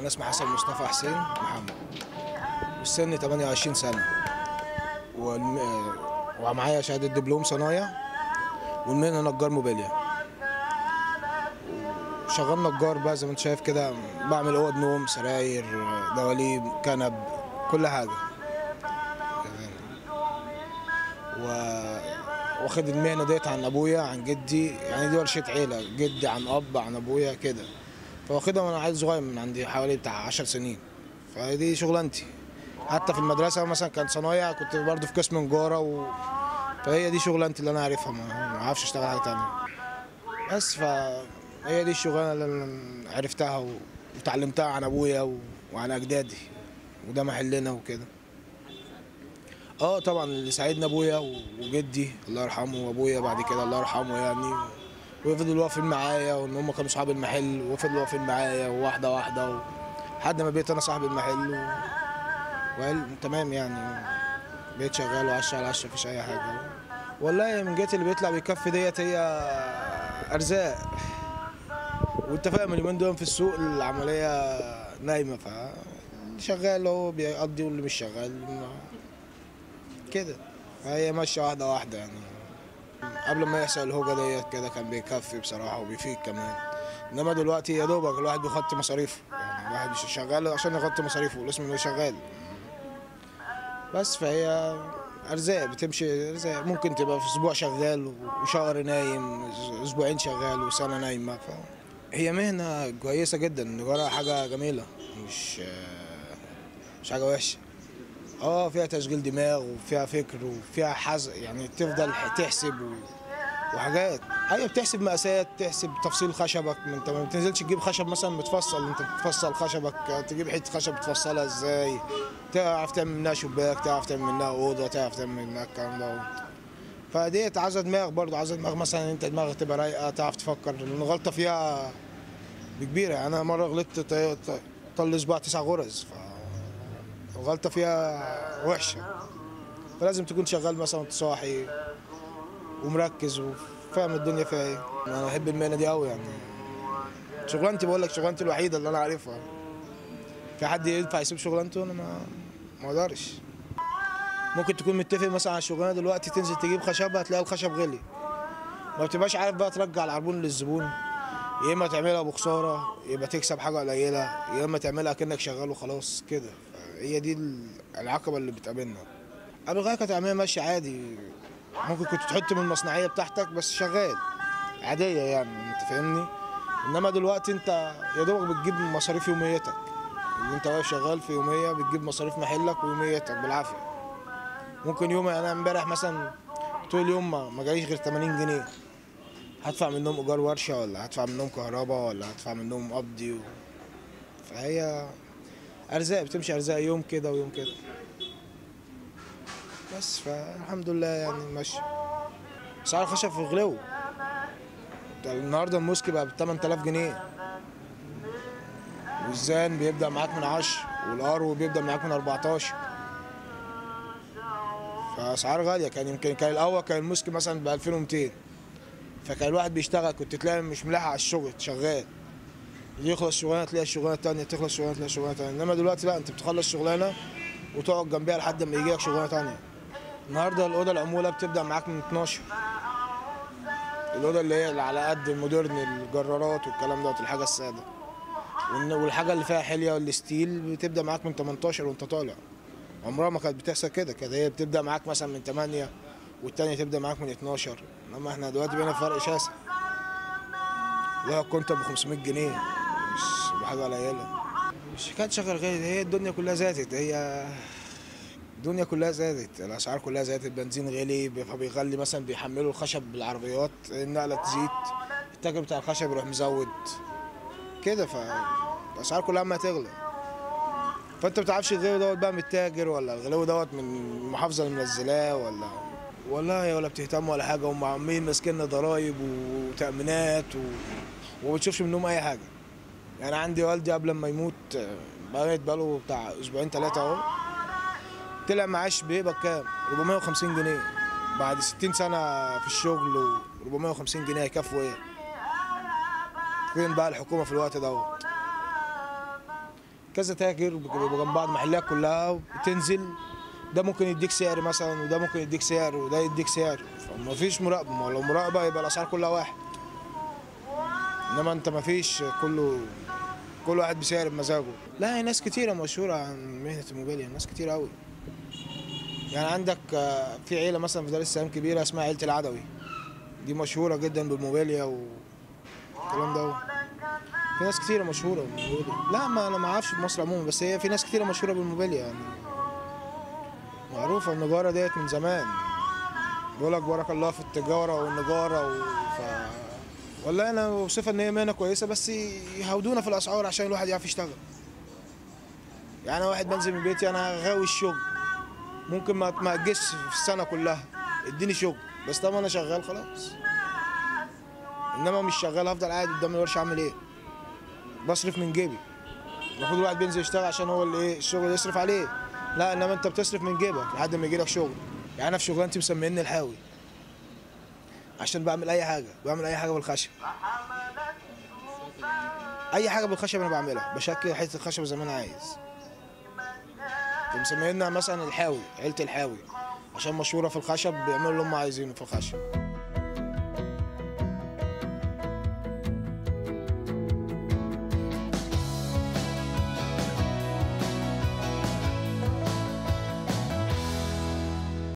انا اسمي حسن مصطفى حسين محمد والسن 28 سنه والم... ومعايا شهاده دبلوم صنايع والمهنه نجار موبيليا شغال نجار بقى زي ما انت شايف كده بعمل اوض نوم سراير دواليب كنب كل حاجه و... واخد المهنه ديت عن ابويا عن جدي يعني دي ورشه عيله جدي عن اب عن ابويا كده فواخدها وانا عيل صغير من عندي حوالي بتاع 10 سنين فدي شغلانتي حتى في المدرسه مثلا كان صنايع كنت برضه في قسم نجاره و... فهي دي شغلانتي اللي انا عارفها ما ما اعرفش اشتغل حاجه تانية بس فهي دي الشغلانه اللي انا عرفتها و... وتعلمتها عن ابويا و... وعن اجدادي وده محلنا وكده اه طبعا اللي ساعدنا ابويا و- وجدي الله يرحمه وابويا بعد كده الله يرحمه يعني وفضلوا واقفين معايا وان هم كانوا صحاب المحل وفضلوا واقفين معايا وواحده واحده و... لحد ما بقيت انا صاحب المحل و... وقال تمام يعني بقيت شغال وعشرة على عشرة مفيش اي حاجه والله من جهه اللي بيطلع بيكفي ديت هي ارزاق وانت فاهم اليومين دول في السوق العمليه نايمه ف اللي شغال هو بيقضي واللي مش شغال ما- كده فهي ماشيه واحده واحده يعني قبل ما يحصل الهوجه ديت كده كان بيكفي بصراحه وبيفيد كمان انما دلوقتي يا دوبك الواحد بيغطي مصاريفه يعني الواحد مش شغال عشان يغطي مصاريفه الاسم انه شغال بس فهي ارزاق بتمشي ارزاق ممكن تبقى في اسبوع شغال وشهر نايم اسبوعين شغال وسنه نايمه ف هي مهنه كويسه جدا النجاره حاجه جميله مش مش حاجه وحشه اه فيها تشغيل دماغ وفيها فكر وفيها حز يعني تفضل تحسب و... وحاجات ايوه بتحسب مقاسات تحسب تفصيل خشبك ما انت ما بتنزلش تجيب خشب مثلا متفصل انت بتفصل خشبك تجيب حته خشب تفصلها ازاي تعرف تعمل منها شباك تعرف تعمل منها اوضه تعرف تعمل منها الكلام ده فديت عايزه دماغ برضه عايزه دماغ مثلا انت دماغك تبقى رايقه تعرف تفكر لان الغلطه فيها كبيره انا مره غلطت ط- ط- طل صباع تسع غرز ف الغلطه فيها وحشه فلازم تكون شغال مثلا وانت صاحي ومركز وفاهم الدنيا فيها ايه انا بحب المهنه دي قوي يعني شغلانتي بقول لك شغلانتي الوحيده اللي انا عارفها في حد ينفع يسيب شغلانته انا ما ما اقدرش ممكن تكون متفق مثلا على الشغلانه دلوقتي تنزل تجيب خشبه هتلاقي الخشب غلي ما بتبقاش عارف بقى ترجع العربون للزبون يا اما تعملها بخساره يبقى تكسب حاجه قليله يا اما تعملها كانك شغال وخلاص كده هي دي العقبه اللي بتقابلنا قبل الغايه كانت العمليه ماشيه عادي ممكن كنت تحط من المصنعيه بتاعتك بس شغال عاديه يعني انت فاهمني انما دلوقتي انت يا دوبك بتجيب مصاريف يوميتك اللي انت واقف شغال في يوميه بتجيب مصاريف محلك ويوميتك بالعافيه ممكن يوم انا امبارح مثلا طول اليوم ما ما جاليش غير 80 جنيه هدفع منهم ايجار ورشه ولا هدفع منهم كهرباء ولا هدفع منهم قبضي و... فهي ارزاق بتمشي ارزاق يوم كده ويوم كده بس فالحمد لله يعني ماشي اسعار الخشب في غلو ده النهارده الموسكي بقى ب 8000 جنيه والزان بيبدا معاك من 10 والارو بيبدا معاك من 14 فاسعار غاليه كان يمكن كان الاول كان الموسكي مثلا ب 2200 فكان الواحد بيشتغل كنت تلاقي مش ملاحق على الشغل شغال يخلص شغلانه تلاقي الشغلانه التانية تخلص شغلانه تلاقي شغلانه تانية انما دلوقتي لا انت بتخلص شغلانه وتقعد جنبيها لحد ما يجي لك شغلانه تانية النهارده الاوضه العموله بتبدا معاك من 12 الاوضه اللي هي اللي على قد المودرن الجرارات والكلام دوت الحاجه الساده والن- والحاجه اللي فيها حليه والستيل بتبدا معاك من 18 وانت طالع عمرها ما كانت بتحصل كده كانت هي بتبدا معاك مثلا من 8 والتانية تبدا معاك من 12 انما احنا دلوقتي بقينا في فرق شاسع لا كنت ب 500 جنيه مش بحاجه قليله مش حكايه شغل غير هي الدنيا كلها زادت هي الدنيا كلها زادت الاسعار كلها زادت البنزين غلي فبيغلي مثلا بيحملوا الخشب بالعربيات النقله تزيد التاجر بتاع الخشب يروح مزود كده فالاسعار كلها عماله تغلى فانت ما بتعرفش الغلو دوت بقى من التاجر ولا الغلو دوت من المحافظه اللي منزلاه ولا والله ولا بتهتم ولا حاجه هم عمالين ماسكين ضرايب وتامينات و... وما بتشوفش منهم اي حاجه يعني عندي والدي قبل ما يموت آه، بقيت بقاله بتاع اسبوعين ثلاثه اهو طلع معاش بيقبض كام 450 جنيه بعد 60 سنه في الشغل و 450 جنيه هيكفوا ايه؟ 'فين بقى الحكومه في الوقت دوت كذا تاجر بيبقوا جنب بعض محلات كلها بتنزل ده ممكن يديك سعر مثلا وده ممكن يديك سعر وده يديك سعر فما فيش مراقبه ما لو مراقبه يبقى الاسعار كلها واحد انما انت ما فيش كله كل واحد بسعر بمزاجه لا هي ناس كتيره مشهوره عن مهنه الموبيليا ناس كتير قوي يعني عندك آه، في عيله مثلا في دار السلام كبيره اسمها عيله العدوي دي مشهوره جدا بالموبيليا والكلام ده في ناس كتيره مشهوره بالموبيليا لا ما انا ما اعرفش في مصر عموما بس هي في ناس كتيره مشهوره بالموبيليا يعني معروفه النجاره ديت من زمان بيقول لك بارك الله في التجاره والنجاره و... ف... والله انا بوصفها ان هي مهنه كويسه بس يهودونا في الاسعار عشان الواحد يعرف يشتغل يعني أنا واحد بنزل من بيتي انا غاوي الشغل ممكن ما ما اجيش في السنه كلها اديني شغل بس طالما انا شغال خلاص انما مش شغال هفضل قاعد قدام الورشه اعمل ايه بصرف من جيبي المفروض الواحد بينزل يشتغل عشان هو اللي ايه الشغل يصرف عليه لا انما انت بتصرف من جيبك لحد ما يجي لك شغل يعني انا في شغلانتي مسميني الحاوي عشان بعمل اي حاجه بعمل اي حاجه بالخشب اي حاجه بالخشب انا بعملها بشكل حته الخشب زي ما انا عايز فمسمينا مثلا الحاوي عيله الحاوي عشان مشهوره في الخشب بيعملوا اللي هم عايزينه في الخشب